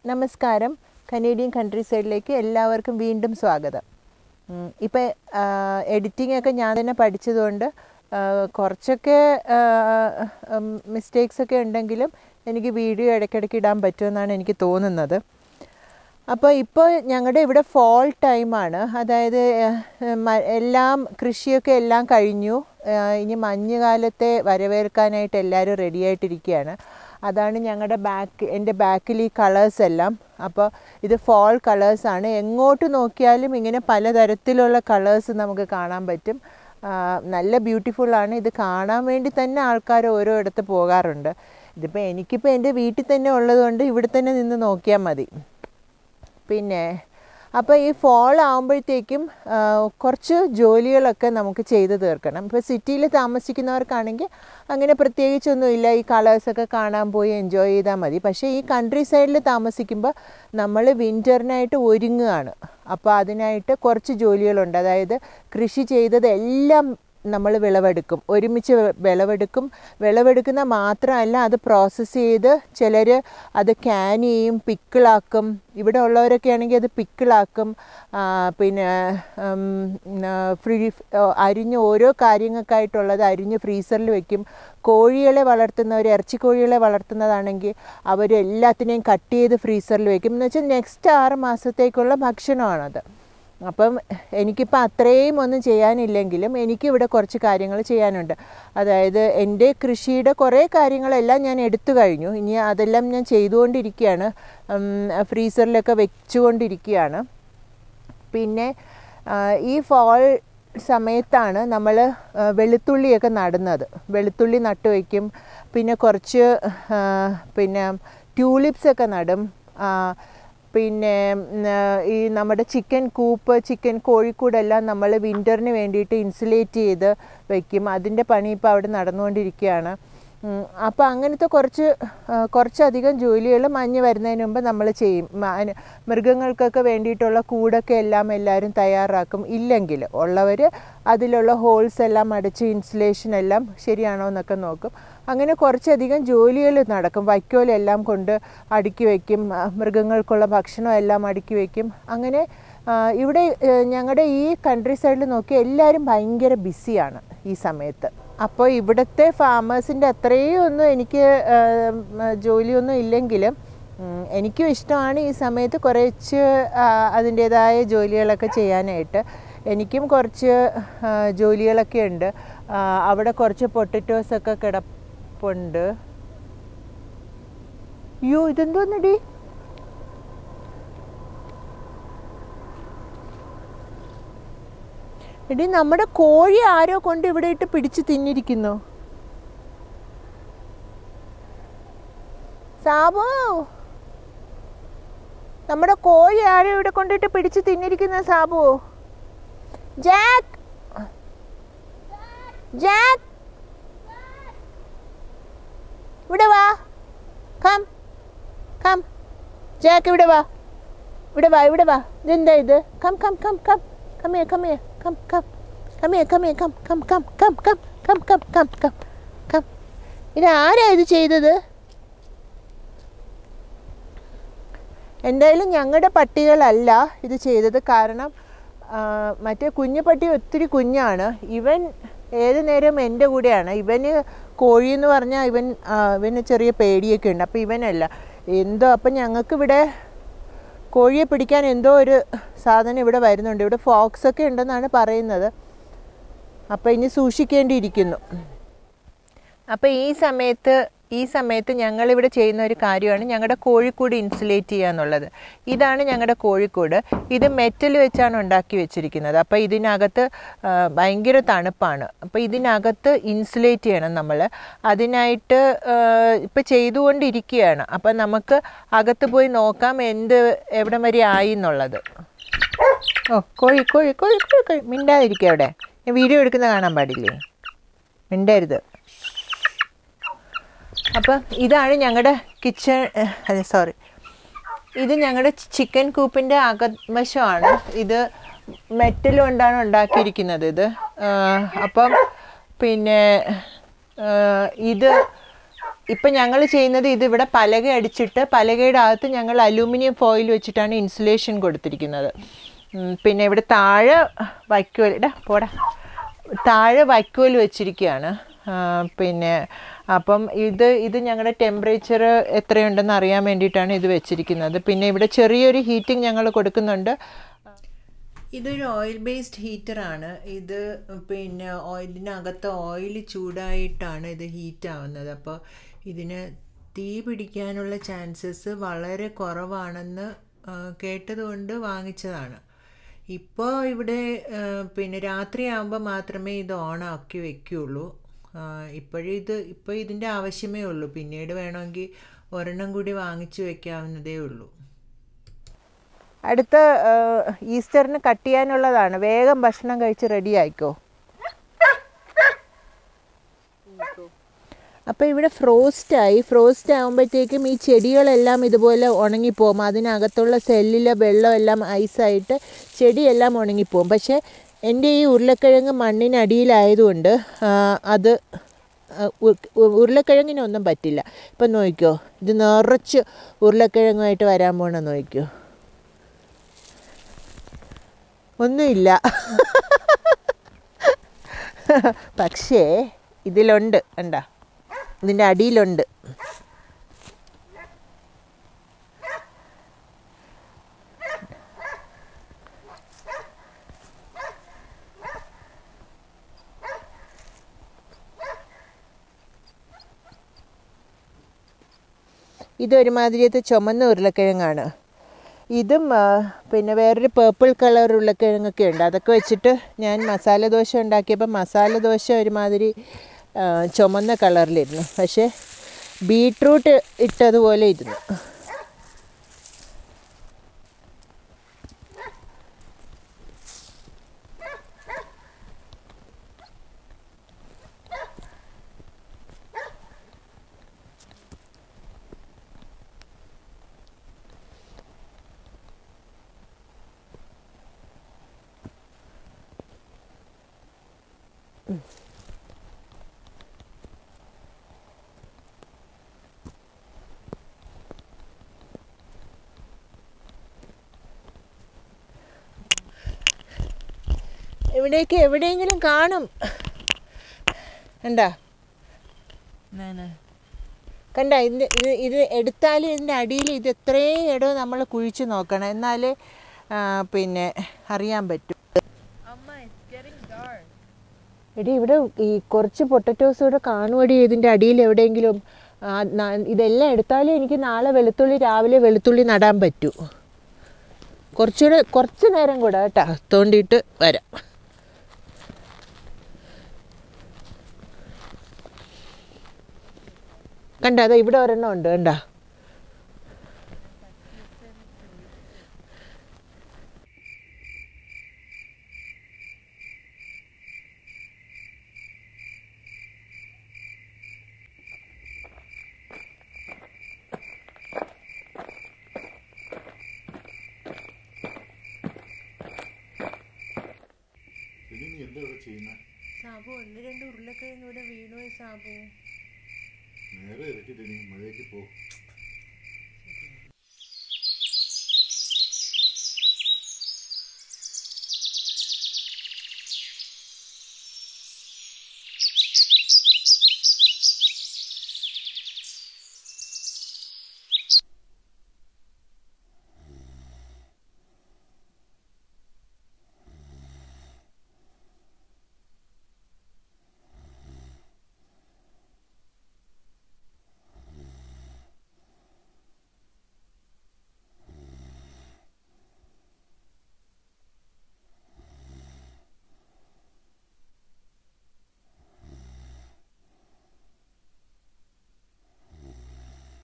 നമസ്കാരം Canadian country സൈഡിലേക്ക് എല്ലാവർക്കും വീണ്ടും സ്വാഗതം ഇപ്പം എഡിറ്റിംഗ് ഒക്കെ ഞാൻ തന്നെ പഠിച്ചതുകൊണ്ട് ആ, കുറച്ചൊക്കെ മിസ്റ്റേക്സ് ഒക്കെ ഉണ്ടെങ്കിലും എനിക്ക് വീഡിയോ ഇടയ്ക്കിടയ്ക്ക് ഇടാൻ പറ്റുമെന്നാണ് എനിക്ക് തോന്നുന്നത് അപ്പോൾ ഇപ്പോൾ ഞങ്ങളുടെ ഇവിടെ ഫോൾ ടൈമാണ് അതായത് ഏഹ്, മ- എല്ലാം കൃഷിയൊക്കെ എല്ലാം കഴിഞ്ഞു ഏഹ്, ഇനി മഞ്ഞുകാലത്തെ വരവേൽക്കാനായിട്ട് എല്ലാവരും റെഡി ആയിട്ടിരിക്കുകയാണ് അതാണ് ഞങ്ങളുടെ ബാക്ക് എൻ്റെ ബാക്കിൽ ഈ കളേഴ്സ് എല്ലാം അപ്പോൾ ഇത് ഫോൾ കളേഴ്സാണ് എങ്ങോട്ട് നോക്കിയാലും ഇങ്ങനെ പലതരത്തിലുള്ള കളേഴ്സ് നമുക്ക് കാണാൻ പറ്റും ആ, നല്ല ബ്യൂട്ടിഫുള്ളാണ് ഇത് കാണാൻ വേണ്ടി തന്നെ ആൾക്കാർ ഓരോ ഇടത്ത് പോകാറുണ്ട് ഇതിപ്പോൾ എനിക്കിപ്പോൾ എൻ്റെ വീട്ടിൽ തന്നെ ഉള്ളതുകൊണ്ട് ഇവിടെ തന്നെ നിന്ന് നോക്കിയാൽ മതി പിന്നെ അപ്പോൾ ഈ ഫോൾ ആകുമ്പോഴത്തേക്കും ആ, കുറച്ച് ജോലികളൊക്കെ നമുക്ക് ചെയ്ത് തീർക്കണം ഇപ്പോൾ സിറ്റിയിൽ താമസിക്കുന്നവർക്കാണെങ്കിൽ അങ്ങനെ പ്രത്യേകിച്ചൊന്നുമില്ല ഈ കളേഴ്സൊക്കെ കാണാൻ പോയി എൻജോയ് ചെയ്താൽ മതി പക്ഷേ ഈ കൺട്രി സൈഡിൽ താമസിക്കുമ്പോൾ നമ്മൾ വിൻ്ററിനായിട്ട് ഒരുങ്ങുകയാണ് അപ്പോൾ അതിനായിട്ട് കുറച്ച് ജോലികളുണ്ട് അതായത് കൃഷി ചെയ്തതെല്ലാം നമ്മൾ വിളവെടുക്കും ഒരുമിച്ച് വെ- വിളവെടുക്കും വിളവെടുക്കുന്ന മാത്രമല്ല അത് പ്രോസസ്സ് ചെയ്ത് ചിലർ അത് ക്യാൻ ചെയ്യും പിക്കിളാക്കും ഇവിടെ ഉള്ളവരൊക്കെ ആണെങ്കിൽ അത് പിക്കിളാക്കും ആ, പിന്നെ ഉം, ആ, ഫ്രീ അരിഞ്ഞ് ഓരോ കാര്യങ്ങൾക്കായിട്ടുള്ളത് അരിഞ്ഞ് ഫ്രീസറിൽ വെക്കും കോഴികളെ വളർത്തുന്നവർ ഇറച്ചി കോഴികളെ വളർത്തുന്നതാണെങ്കിൽ അവർ എല്ലാത്തിനെയും കട്ട് ചെയ്ത് ഫ്രീസറിൽ വെക്കും എന്ന് വെച്ചാൽ നെക്സ്റ്റ് ആറ് മാസത്തേക്കുള്ള ഭക്ഷണമാണത് അപ്പം എനിക്കിപ്പോൾ അത്രയും ഒന്നും ചെയ്യാനില്ലെങ്കിലും എനിക്കിവിടെ കുറച്ച് കാര്യങ്ങൾ ചെയ്യാനുണ്ട് അതായത് എൻ്റെ കൃഷിയുടെ കുറേ കാര്യങ്ങളെല്ലാം ഞാൻ എടുത്തു കഴിഞ്ഞു ഇനി അതെല്ലാം ഞാൻ ചെയ്തുകൊണ്ടിരിക്കുകയാണ് ഉം, ഫ്രീസറിലൊക്കെ വെച്ചുകൊണ്ടിരിക്കുകയാണ് പിന്നെ ആ, ഈ ഫോൾ സമയത്താണ് നമ്മൾ വെളുത്തുള്ളിയൊക്കെ നടുന്നത് വെളുത്തുള്ളി നട്ടു വയ്ക്കും പിന്നെ കുറച്ച് ആ, പിന്നെ ട്യൂലിപ്സ് ഒക്കെ നടും ആ, പിന്നെ ഉം, ആ, ഈ നമ്മുടെ ചിക്കൻ കൂപ്പ് ചിക്കൻ കോഴിക്കൂടെല്ലാം നമ്മൾ വിൻ്ററിന് വേണ്ടിയിട്ട് ഇൻസുലേറ്റ് ചെയ്ത് വെക്കും അതിൻ്റെ പണി ഇപ്പോൾ അവിടെ നടന്നുകൊണ്ടിരിക്കുകയാണ് അപ്പോൾ അങ്ങനത്തെ കുറച്ച് ആ, കുറച്ചധികം ജോലികൾ മഞ്ഞ് വരുന്നതിന് മുമ്പ് നമ്മൾ ചെയ്യും മ- അതിന് മൃഗങ്ങൾക്കൊക്കെ വേണ്ടിയിട്ടുള്ള കൂടൊക്കെ എല്ലാം എല്ലാവരും തയ്യാറാക്കും ഇല്ലെങ്കിൽ ഉള്ളവർ അതിലുള്ള ഹോൾസ് എല്ലാം അടച്ച് ഇൻസുലേഷൻ എല്ലാം ശരിയാണോ എന്നൊക്കെ നോക്കും അങ്ങനെ കുറച്ചധികം ജോലികൾ നടക്കും വൈക്കോലെല്ലാം കൊണ്ട് അടുക്കി വയ്ക്കും ആ, മൃഗങ്ങൾക്കുള്ള ഭക്ഷണം എല്ലാം അടുക്കി വയ്ക്കും അങ്ങനെ ആ, ഇവിടെ ഞങ്ങളുടെ ഈ കൺട്രി സൈഡിൽ നോക്കി എല്ലാവരും ഭയങ്കര ബിസിയാണ് ഈ സമയത്ത് അപ്പോൾ ഇവിടുത്തെ ഫാമേഴ്സിൻ്റെ അത്രയും ഒന്നും എനിക്ക് ആ, ഉം, ജോലിയൊന്നും ഇല്ലെങ്കിലും ഉം, എനിക്കും ഇഷ്ടമാണ് ഈ സമയത്ത് കുറച്ച് ആ, അതിൻ്റേതായ ജോലികളൊക്കെ ചെയ്യാനായിട്ട് എനിക്കും കുറച്ച് ആ, ജോലികളൊക്കെ ഉണ്ട് ആ, അവിടെ കുറച്ച് പൊട്ടറ്റോസൊക്കെ കിടപ്പുണ്ട് അയ്യോ ഇതെന്തോന്നടി എടി നമ്മുടെ കോഴി ആരോ കൊണ്ട് ഇവിടെ ഇട്ട് പിടിച്ച് തിന്നിരിക്കുന്നു സാബു നമ്മുടെ കോഴി ആരോ ഇവിടെ കൊണ്ടിട്ട് പിടിച്ച് തിന്നിരിക്കുന്ന സാബു ജാക്ക് ജാക്ക് ഇവിടെ വാ കം കം ജാക്ക് ഇവിടെ വാ ഇവിടെ വാ ഇവിടെ വാ ഇതെന്താ ഇത് come come come come come here come here come come come here come here come come come come come come come come come come ഇത് ആരാ ഇത് ചെയ്തത് എന്തായാലും ഞങ്ങളുടെ പട്ടികളല്ല ഇത് ചെയ്തത് കാരണം ആ, മറ്റേ കുഞ്ഞു പട്ടി ഒത്തിരി കുഞ്ഞാണ് ഇവൻ ഏത് നേരവും എൻ്റെ കൂടെയാണ് ഇവന് കോഴി എന്ന് പറഞ്ഞാൽ ഇവൻ ആ, ഇവന് ചെറിയ പേടിയൊക്കെ ഉണ്ട് അപ്പോൾ ഇവനല്ല എന്തോ അപ്പം ഞങ്ങൾക്കിവിടെ കോഴിയെ പിടിക്കാൻ എന്തോ ഒരു സാധനം ഇവിടെ വരുന്നുണ്ട് ഇവിടെ ഫോക്സ് ഒക്കെ ഉണ്ടെന്നാണ് പറയുന്നത് അപ്പോൾ ഇനി സൂക്ഷിക്കേണ്ടിയിരിക്കുന്നു അപ്പോൾ ഈ സമയത്ത് ഈ സമയത്ത് ഞങ്ങളിവിടെ ചെയ്യുന്ന ഒരു കാര്യമാണ് ഞങ്ങളുടെ കോഴിക്കൂട് ഇൻസുലേറ്റ് ചെയ്യുക എന്നുള്ളത് ഇതാണ് ഞങ്ങളുടെ കോഴിക്കൂട് ഇത് മെറ്റൽ വെച്ചാണ് ഉണ്ടാക്കി വെച്ചിരിക്കുന്നത് അപ്പോൾ ഇതിനകത്ത് ആ, ഭയങ്കര തണുപ്പാണ് അപ്പോൾ ഇതിനകത്ത് ഇൻസുലേറ്റ് ചെയ്യണം നമ്മൾ അതിനായിട്ട് ഇപ്പോൾ ചെയ്തുകൊണ്ടിരിക്കുകയാണ് അപ്പം നമുക്ക് അകത്ത് പോയി നോക്കാം എന്ത് എവിടം വരെ ആയി എന്നുള്ളത് ഓ കോഴി കോഴി കോഴി കോഴി കോഴി മിണ്ടാതിരിക്കുക അവിടെ ഞാൻ വീഡിയോ എടുക്കുന്ന കാണാൻ പാടില്ലേ മിണ്ടരുത് അപ്പം ഇതാണ് ഞങ്ങളുടെ കിച്ചൺ അതെ സോറി ഇത് ഞങ്ങളുടെ ചിക്കൻ കൂപ്പിൻ്റെ അകവശമാണ് ഇത് മെറ്റൽ കൊണ്ടാണ് ഉണ്ടാക്കിയിരിക്കുന്നത് ഇത് ആ, അപ്പം പിന്നെ ആ, ഇത് ഇപ്പം ഞങ്ങൾ ചെയ്യുന്നത് ഇതിവിടെ പലക അടിച്ചിട്ട് പലകയുടെ അകത്ത് ഞങ്ങൾ അലൂമിനിയം ഫോയിൽ വെച്ചിട്ടാണ് ഇൻസുലേഷൻ കൊടുത്തിരിക്കുന്നത് ഉം, പിന്നെ ഇവിടെ താഴെ വൈക്കോൽ ഇടാ പോടാ താഴെ വൈക്കോൽ വെച്ചിരിക്കുകയാണ് ആ, പിന്നെ അപ്പം ഇത് ഇത് ഞങ്ങളുടെ ടെമ്പറേച്ചർ എത്രയുണ്ടെന്ന് അറിയാൻ വേണ്ടിയിട്ടാണ് ഇത് വെച്ചിരിക്കുന്നത് പിന്നെ ഇവിടെ ചെറിയൊരു ഹീറ്റിംഗ് ഞങ്ങൾ കൊടുക്കുന്നുണ്ട് ഇതൊരു ഓയിൽ ബേസ്ഡ് ഹീറ്ററാണ് ഇത് പിന്നെ ഓയിലിനകത്ത് ഓയിൽ ചൂടായിട്ടാണ് ഇത് ഹീറ്റ് ആവുന്നത് അപ്പോൾ ഇതിന് തീ പിടിക്കാനുള്ള ചാൻസസ് വളരെ കുറവാണെന്ന് ആ, കേട്ടതുകൊണ്ട് വാങ്ങിച്ചതാണ് ഇപ്പോൾ ഇവിടെ ആ, പിന്നെ രാത്രിയാകുമ്പോൾ മാത്രമേ ഇത് ഓണാക്കി വെക്കുകയുള്ളൂ ഇപ്പോഴും ഇത് ഇപ്പോൾ ഇതിൻ്റെ ആവശ്യമേ ഉള്ളൂ പിന്നീട് വേണമെങ്കിൽ ഒരെണ്ണം കൂടി വാങ്ങിച്ചു വെക്കാവുന്നതേ ഉള്ളൂ അടുത്ത ഈസ്റ്ററിന് കട്ട് ചെയ്യാനുള്ളതാണ് വേഗം ഭക്ഷണം കഴിച്ച് റെഡി ആയിക്കോ അപ്പോൾ ഇവിടെ ഫ്രോസ്റ്റായി ഫ്രോസ്റ്റ് ആകുമ്പോഴത്തേക്കും ഈ ചെടികളെല്ലാം ഇതുപോലെ ഉണങ്ങിപ്പോകും അതിനകത്തുള്ള സെല്ലിലെ വെള്ളമെല്ലാം ഐസായിട്ട് ചെടിയെല്ലാം ഉണങ്ങിപ്പോകും പക്ഷേ എൻ്റെ ഈ ഉരുളക്കിഴങ്ങ് മണ്ണിനടിയിലായതുകൊണ്ട് ആ, അത് ആ, ഉ- ഉ- ഉരുളക്കിഴങ്ങിനൊന്നും പറ്റില്ല ഇപ്പം നോക്കിക്കോ ഇത് നിറച്ച് ഉരുളക്കിഴങ്ങുമായിട്ട് വരാൻ പോണ നോക്കിക്കോ ഒന്നുമില്ല പക്ഷേ ഇതിലുണ്ട് കണ്ട ഇതിൻ്റെ അടിയിലുണ്ട് ഇതൊരുമാതിരിയത്തെ ചുമന്ന ഉരുളക്കിഴങ്ങാണ് ഇതും ആ, പിന്നെ വേറൊരു പേർപ്പിൾ കളർ ഉരുളക്കിഴങ്ങൊക്കെ ഉണ്ട് അതൊക്കെ വെച്ചിട്ട് ഞാൻ മസാല ദോശ ഉണ്ടാക്കിയപ്പോൾ മസാല ദോശ ഒരുമാതിരി ആ, ചുമന്ന കളറിലിരുന്നു പക്ഷേ ബീട്രൂട്ട് ഇട്ടതുപോലെ ഇരുന്നു ഇവിടേക്ക് എവിടെയെങ്കിലും കാണും എന്താ കണ്ട ഇതിൻ്റെ ഇത് ഇത് എടുത്താൽ ഇതിൻ്റെ അടിയിൽ ഇത് എത്രയും ഇടം നമ്മൾ കുഴിച്ച് നോക്കണം എന്നാലേ ആ, പിന്നെ അറിയാൻ പറ്റും എടി ഇവിടെ ഈ കുറച്ച് പൊട്ടറ്റോസ് കൂടെ കാണുവടി ഇതിൻ്റെ അടിയിൽ എവിടെയെങ്കിലും ആ, ന- ഇതെല്ലാം എടുത്താലേ എനിക്ക് നാളെ വെളുത്തുള്ളി രാവിലെ വെളുത്തുള്ളി നടാൻ പറ്റൂ കുറച്ചുകൂടെ കുറച്ച് നേരം കൂടെ കേട്ടോ തോണ്ടിയിട്ട് വരാം കണ്ട അതാ ഇവിടെ ഒരെണ്ണം ഉണ്ട് കണ്ട ഇനി നീ എന്താ ഇവിടെ ചെയ്യുന്നത് സാബു ഒന്ന് രണ്ട് ഉരുളക്കിഴങ്ങ് ഇവിടെ വീണു സാബു നേരെ ഇറക്കിട്ട് ഇനി മഴയ്ക്ക് പോ